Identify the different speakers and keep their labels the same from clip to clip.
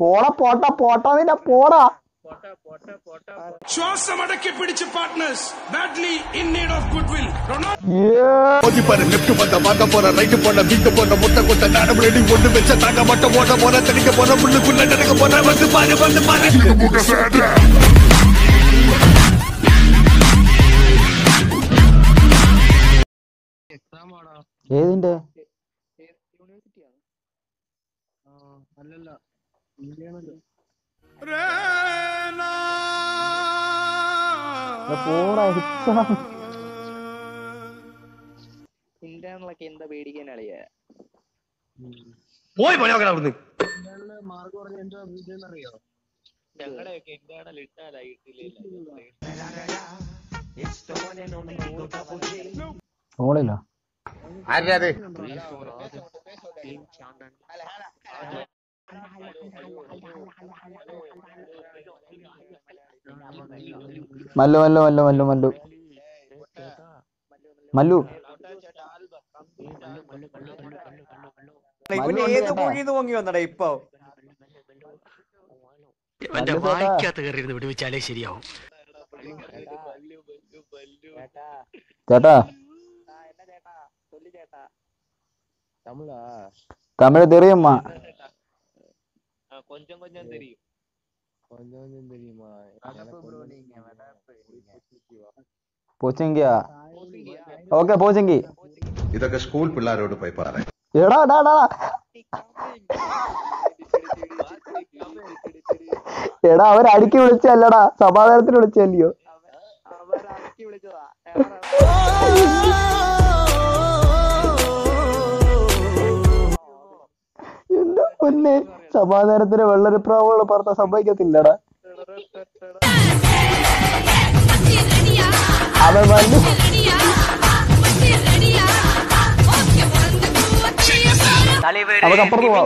Speaker 1: പോടാ പോട്ടാ പോട്ടാ നിന്റെ പോടാ
Speaker 2: ശ്വാസമടക്കി പിടിച്ച് partners badly in need of good will
Speaker 3: ஓதி பாரு லெஃப்ட் வந்த வாங்க போற ரைட் போன வீட்டு போன முட்டை கொட்ட நாடம் ரெடி ஒண்ணு வச்ச தாங்க மட்டும் ஓட போற தனிக்க போற முள்ளுக்குள்ள நடக்க போற வந்து பாரு வந்து பாரு
Speaker 1: ഏതിന്റെ എടാ, പോടാ exam.
Speaker 4: ഇന്റേണലൊക്കെ എന്താ പേടിക്കാൻ അളിയ
Speaker 3: போய் போய் அവിടുന്ന്
Speaker 4: ഞങ്ങളുടെയൊക്കെ ഇന്റേണൽ ഇട്ടാലായിട്ടില്ല
Speaker 1: ഓളില്ല മല്ലു മല്ലു മല്ലു മല്ലു മല്ലു മല്ലു
Speaker 5: ഇവന് ഏത് കുഴിന്ന് പൊങ്ങി വന്നടാ ഇപ്പൊ
Speaker 1: മല്ലു ചേട്ടാ
Speaker 6: കയറിയിരുന്ന് വിടുവിച്ചാലേ ശരിയാവും
Speaker 1: ചേട്ടാ
Speaker 4: എന്നാ ചേട്ടാ ചൊല്ലി ചേട്ടാ
Speaker 1: തമിഴ് തെറിയമ്മ
Speaker 4: ആ, കൊഞ്ചം കൊഞ്ചം തരും
Speaker 1: പോച്ചെങ്കിയാ ഓക്കെ പോച്ചെങ്കി
Speaker 3: ഇതൊക്കെ സ്കൂൾ പിള്ളേരോട് പോയി പറയാം
Speaker 1: എടാ എടാ എടാ എടാ അവർ അടുക്കി വിളിച്ചല്ലടാ സമാധാനത്തിന് വിളിച്ചല്ലയോ
Speaker 4: അവരടക്കി വിളിച്ചതാ
Speaker 1: എന്റെ പൊന്നെ സമാധാനത്തിന് വെള്ളരിപ്രാവുകൾ പറഞ്ഞ സംഭവിക്കത്തില്ലടാ അവൻ വന്നു അവക്ക് അപ്പുറത്ത് പോവാം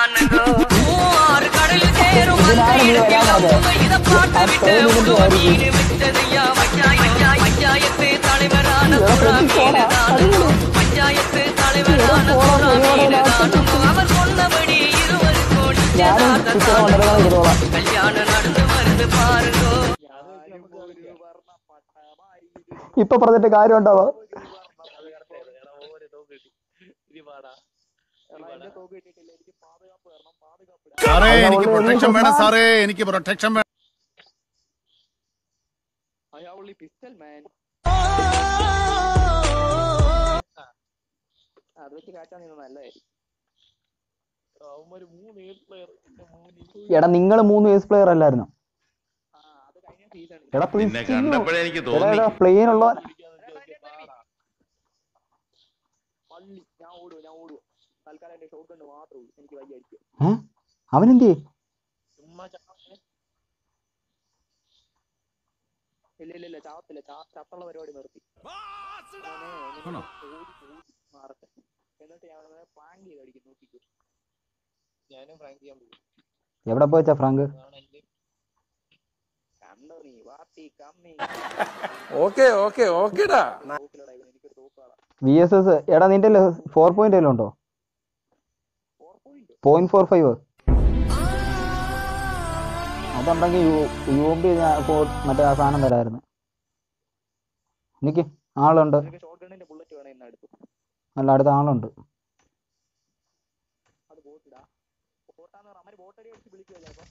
Speaker 1: ഇതിനാണ് നീ വരാൻ പറഞ്ഞത് ആ ട്രെയിൻ ഇതിന്റെ ആയിരിക്കും ഇവിടെ ശ്രദ്ധിച്ചോടാ അടിപൊളി ഞാനും ഇച്ചിരി കൊണ്ടുവരാൻ ഇരുന്നോളാം ഇപ്പൊ പറഞ്ഞിട്ട് കാര്യം ഉണ്ടാവോ
Speaker 3: സാറേ എനിക്ക് പ്രൊട്ടക്ഷൻ വേണം സാറേ എനിക്ക് പ്രൊട്ടക്ഷൻ വേണം
Speaker 4: പിസ്റ്റൽ മാൻ അത് വെച്ച് കാറ്റാൻ നിന്ന് നല്ലതായിരിക്കും അവന്മാര് മൂന്ന് ഏഴ് പ്ലെയർ
Speaker 1: എടാ നിങ്ങൾ മൂന്ന് വേസ് പ്ലെയർ അല്ലായിരുന്നു
Speaker 4: ആ അത് കഴിഞ്ഞ സീസൺ
Speaker 1: എടാ
Speaker 3: നിന്നെ കണ്ടപ്പോഴേ എനിക്ക്
Speaker 1: എടാ
Speaker 3: തോന്നി
Speaker 1: എടാ പ്ലെയിൻ ഉള്ള
Speaker 4: പള്ളി ഞാൻ ഓടുക ഞാൻ ഓടുക തൽക്കാലം എന്റെ ഷോട്ട് കണ്ട് മാത്രമേ ഉള്ളൂ എനിക്ക് വയ്യ അടിക്കുക
Speaker 1: ഏ അവനെന്തേ
Speaker 4: ചുമ്മാ ചാവേ ഇല്ല ഇല്ല ഇല്ല ചാവത്തില്ല ചാ- ചത്തുള്ള പരിപാടി നിർത്തി അവനെ ഓടി ഓടി മാറട്ടെ എന്നിട്ട് ഞാൻ അവനെ പ്രാങ്ക് ചെയ്ത് അടിക്കും നോക്കിക്കോ ഞാനും പ്രാങ്ക് ചെയ്യാൻ പോകും
Speaker 1: എവിടെ പോയച്ചാ ഫ്രാങ്ക്
Speaker 4: അതാണ് എന്റെ കണ്ടോ നീ വാത്തി കമ്മി
Speaker 2: ഓക്കെ ഓക്കെ ഓക്കേടാ
Speaker 4: തോക്കിലടാ ഇവൻ എനിക്കൊരു തോക്കാളാ
Speaker 1: വി എസ് എസ് എടാ നിന്റെ ഫോർ പോയിന്റ് എല്ലാം ഉണ്ടോ
Speaker 4: four point
Speaker 1: point four five അതുണ്ടെങ്കിൽ യു യു എം ബി മറ്റേ ആ സാധനം തരായിരുന്നു നിക്ക് ആളുണ്ട്
Speaker 4: നിനക്ക് ഷോട്ട് ഗണ്ണിന്റെ ബുള്ളറ്റ് വേണം ഇന്ന് അടുത്ത്
Speaker 1: അല്ല അടുത്ത ആളുണ്ട്
Speaker 4: അത് ബോട്ടിടാ ബോട്ടാന്ന് പറഞ്ഞാൽ അമ്മ ബോട്ടടി അടിച്ച് വിളിക്കുക ചിലപ്പോ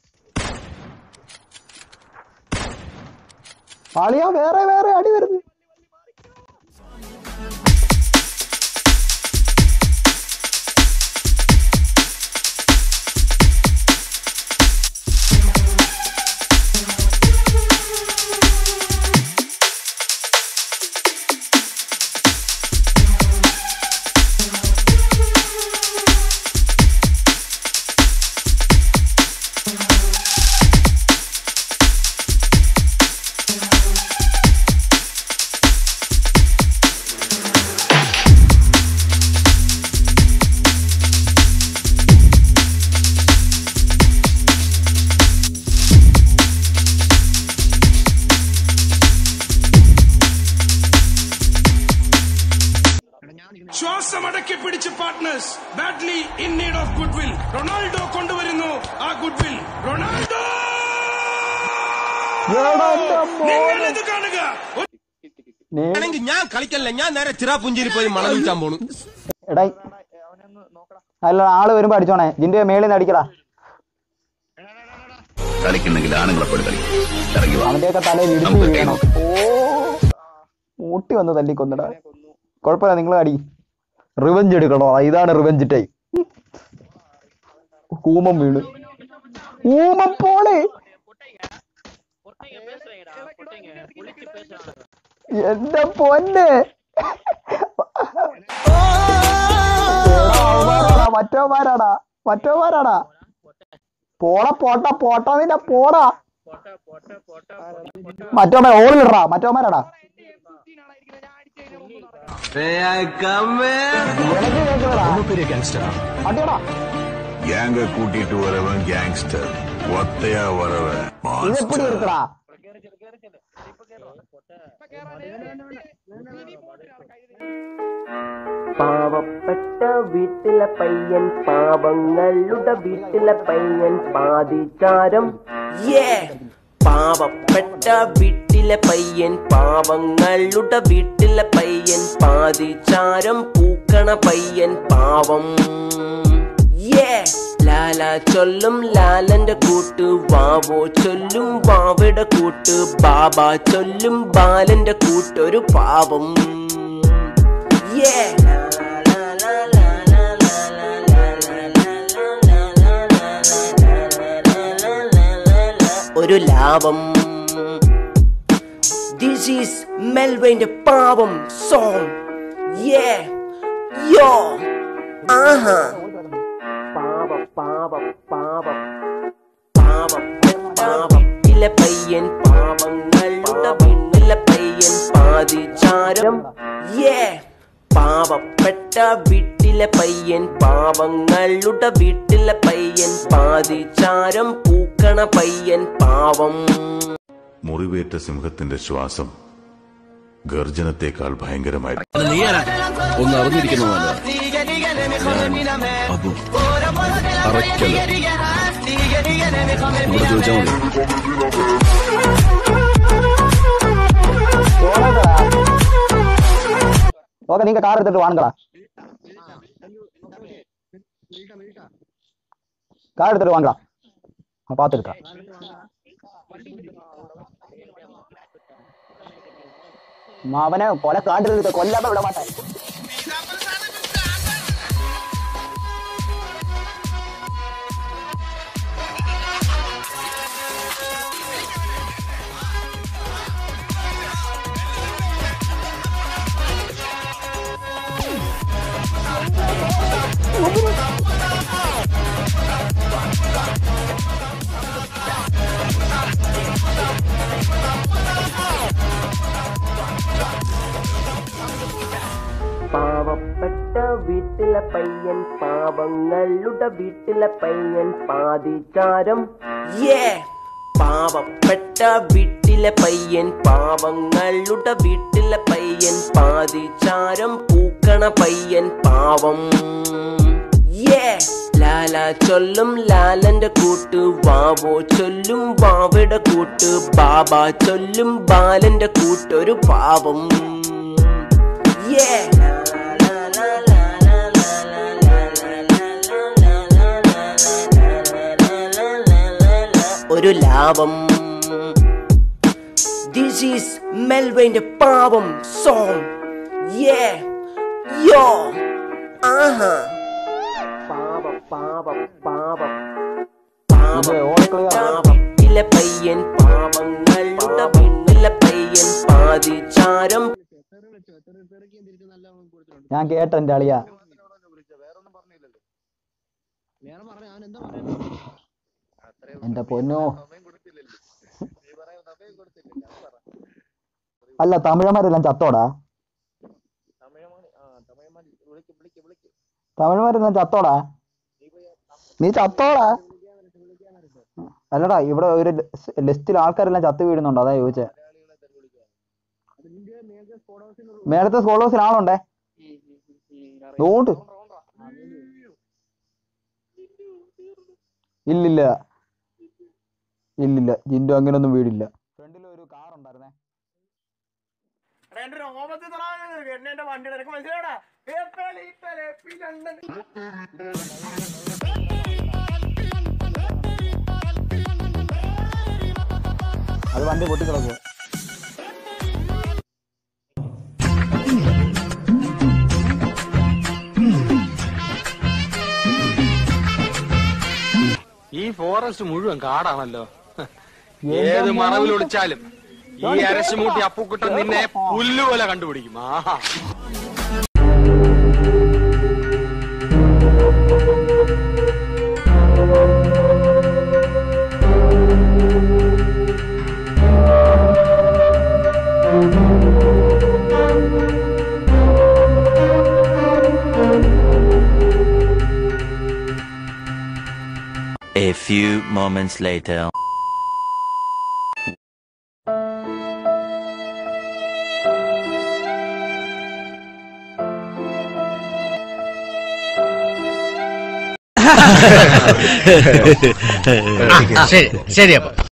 Speaker 1: പാളിയാ വേറെ വേറെ അടി വരുന്നു
Speaker 2: ഗുഡ് വിൽ റൊണാൾഡോ കൊണ്ടുവരുന്നു ആ ഗുഡ് വിൽ റൊണാൾഡോ
Speaker 1: എടാ എന്റെ മോനെ.
Speaker 2: നിങ്ങൾ ഇത് കാണുക ഒരു
Speaker 1: നേ-
Speaker 6: ഞാൻ കളിക്കല്ല ഞാൻ നേരെ ചിറാപുഞ്ചേരി പോയി മണൽ വിൽക്കാൻ പോണു
Speaker 1: എടാ
Speaker 4: അവനൊന്ന് നോക്കടാ
Speaker 1: അല്ല ആള് വരുമ്പോ അടിച്ചോണേ ജിന്റെ മേളിൽ നിന്ന് അടിക്കടാ
Speaker 3: കളിക്കുന്നെങ്കിൽ ആണുങ്ങളെ പോലെ കളിക്കും ഇറങ്ങി വാ
Speaker 1: അവന്റെയൊക്കെ തലയിൽ ഇടിച്ചു
Speaker 3: നമുക്ക് കൈ
Speaker 1: വീഴണം
Speaker 3: നോക്കാം.
Speaker 1: ഓ ഊട്ടി വന്ന് തല്ലിക്കൊന്നടാ കുഴപ്പമില്ല നിങ്ങൾ അടി റിവെഞ്ച് എടുക്കണോ ഇതാണ് റിവെഞ്ച് ടൈം കൂമം വീണ് ഊമം പോളെ എന്റെ പൊന്നെ എടാ, അവന്മാരാടാ, മറ്റവന്മാരാടാ മറ്റവന്മാരാടാ പോട പോട്ട പോട്ട നിന്റെ പോടാ മറ്റവന്മാർ ഓളിലിടാ മറ്റവന്മാരാടാ എനിക്ക് കേൾക്കുന്നതാ അടിയടാ
Speaker 3: கேங்க கூட்டிட்டு வரவன் கேங்ஸ்டர் ஒத்தையா வரவன்
Speaker 1: ഇത് എപ്പിടി இருக்கடா
Speaker 7: പാവപ്പെട്ട വീട്ടിലെ പയ്യൻ പാവങ്ങളുടെ വീട്ടിലെ പയ്യൻ പാതിചാരം യേ പാവപ്പെട്ട വീട്ടിലെ പയ്യൻ പാവങ്ങളുടെ വീട്ടിലെ പയ്യൻ പാതിചാരം പൂക്കണ പയ്യൻ പാവം യേ ലാല ചൊല്ലും ലാലന്റെ കൂട്ട് വാവോ ചൊല്ലും വാവയുടെ കൂട്ട് ബാബ ചൊല്ലും ബാലന്റെ കൂട്ടൊരു പാവം Yeah. ഒരു ലാഭം ദിസ് ഈസ് മെൽവൈന്റെ പാവം സോങ് യേ യോ ആഹാ പാവം പാവം പാവം പാവം പാവം ഇല്ല പയ്യൻ പാവങ്ങളുടെ വീട്ടിലെ പയ്യൻ പാതിചാരം യേ പാവപ്പെട്ട വീട്ടിലെ പയ്യൻ പാവങ്ങളുടെ വീട്ടിലെ പയ്യൻ പാതിചാരം പൂക്കണ പയ്യൻ പാവം
Speaker 3: മുറിവേറ്റ സിംഹത്തിന്റെ ശ്വാസം ഗർജനത്തെക്കാൾ ഭയങ്കരമായി
Speaker 6: ഒന്ന് അറിഞ്ഞിരിക്കുന്നതല്ല അപ്പൊ അറയ്ക്കല് ഇവിടെ ചോദിച്ചാൽ മതി
Speaker 1: ஓகே நீங்க கார் எடுத்துட்டு வாங்கடா கார் எடுத்துட்டு வாங்கடா நான் பாத்துருக்கேன் അവനെ കൊല കാട്ടിൽ കൊല്ലാതെ വിട മാട്ടെ
Speaker 7: പാവപ്പെട്ട വീട്ടിലെ പയ്യൻ പാവങ്ങളുടെ വീട്ടിലെ പയ്യൻ പാതിചാരം യേ പാവപ്പെട്ട വീട്ടിലെ പയ്യൻ പാവങ്ങളുടെ വീട്ടിലെ പയ്യൻ പാതിചാരം പൂക്കണ പയ്യൻ പാവം യേ ലാല ചൊല്ലും ലാലന്റെ കൂട്ട് വാവോ ചൊല്ലും വാവയുടെ കൂട്ട് ബാബ ചൊല്ലും ബാലന്റെ കൂട്ടൊരു പാവം Yeah. ഒരു ലാഭം ദിസ് ഈസ് മെൽവൈന്റെ പാവം സോങ് യേ യോ ആഹാ പാവം പാവം പാവം
Speaker 1: ഇത് all clear ആണ്.
Speaker 7: പാവത്തിലെ പയ്യൻ പാവങ്ങളുടെ വീട്ടിലെ പയ്യൻ പാതിചാരം
Speaker 1: ഞാൻ കേട്ട എന്റെ അളിയ എന്റെ പൊന്നോ അല്ല തമിഴന്മാരെല്ലാം ചത്തോടാ തമിഴന്മാരെല്ലാം ചത്തോടാ നീ ചത്തോടാ അല്ലടാ ഇവിടെ ഒരു ലിസ്റ്റിൽ ആൾക്കാരെല്ലാം ചത്തു വീഴുന്നുണ്ടോ അതാ ചോദിച്ചേ മേലത്തെ സ്കോളേഴ്സിൽ ആളുണ്ടേ നോട്ട് ഇല്ലില്ല ഇല്ലില്ല ജിൻഡു അങ്ങനൊന്നും വീടില്ല ഫ്രണ്ടിൽ ഒരു കാർ ഉണ്ടായിരുന്നേ അത് വണ്ടി പൊട്ടിക്കിടക്കുക
Speaker 8: ഈ ഫോറസ്റ്റ് മുഴുവൻ കാടാണല്ലോ ഏത് മറവിൽ ഒളിച്ചാലും ഈ അരശുമൂട്ടി അപ്പുക്കുട്ടൻ നിന്നെ പുല്ലുപോലെ കണ്ടുപിടിക്കും ആഹാ
Speaker 9: A few moments later.
Speaker 10: ശരി ശരി അപ്പൊ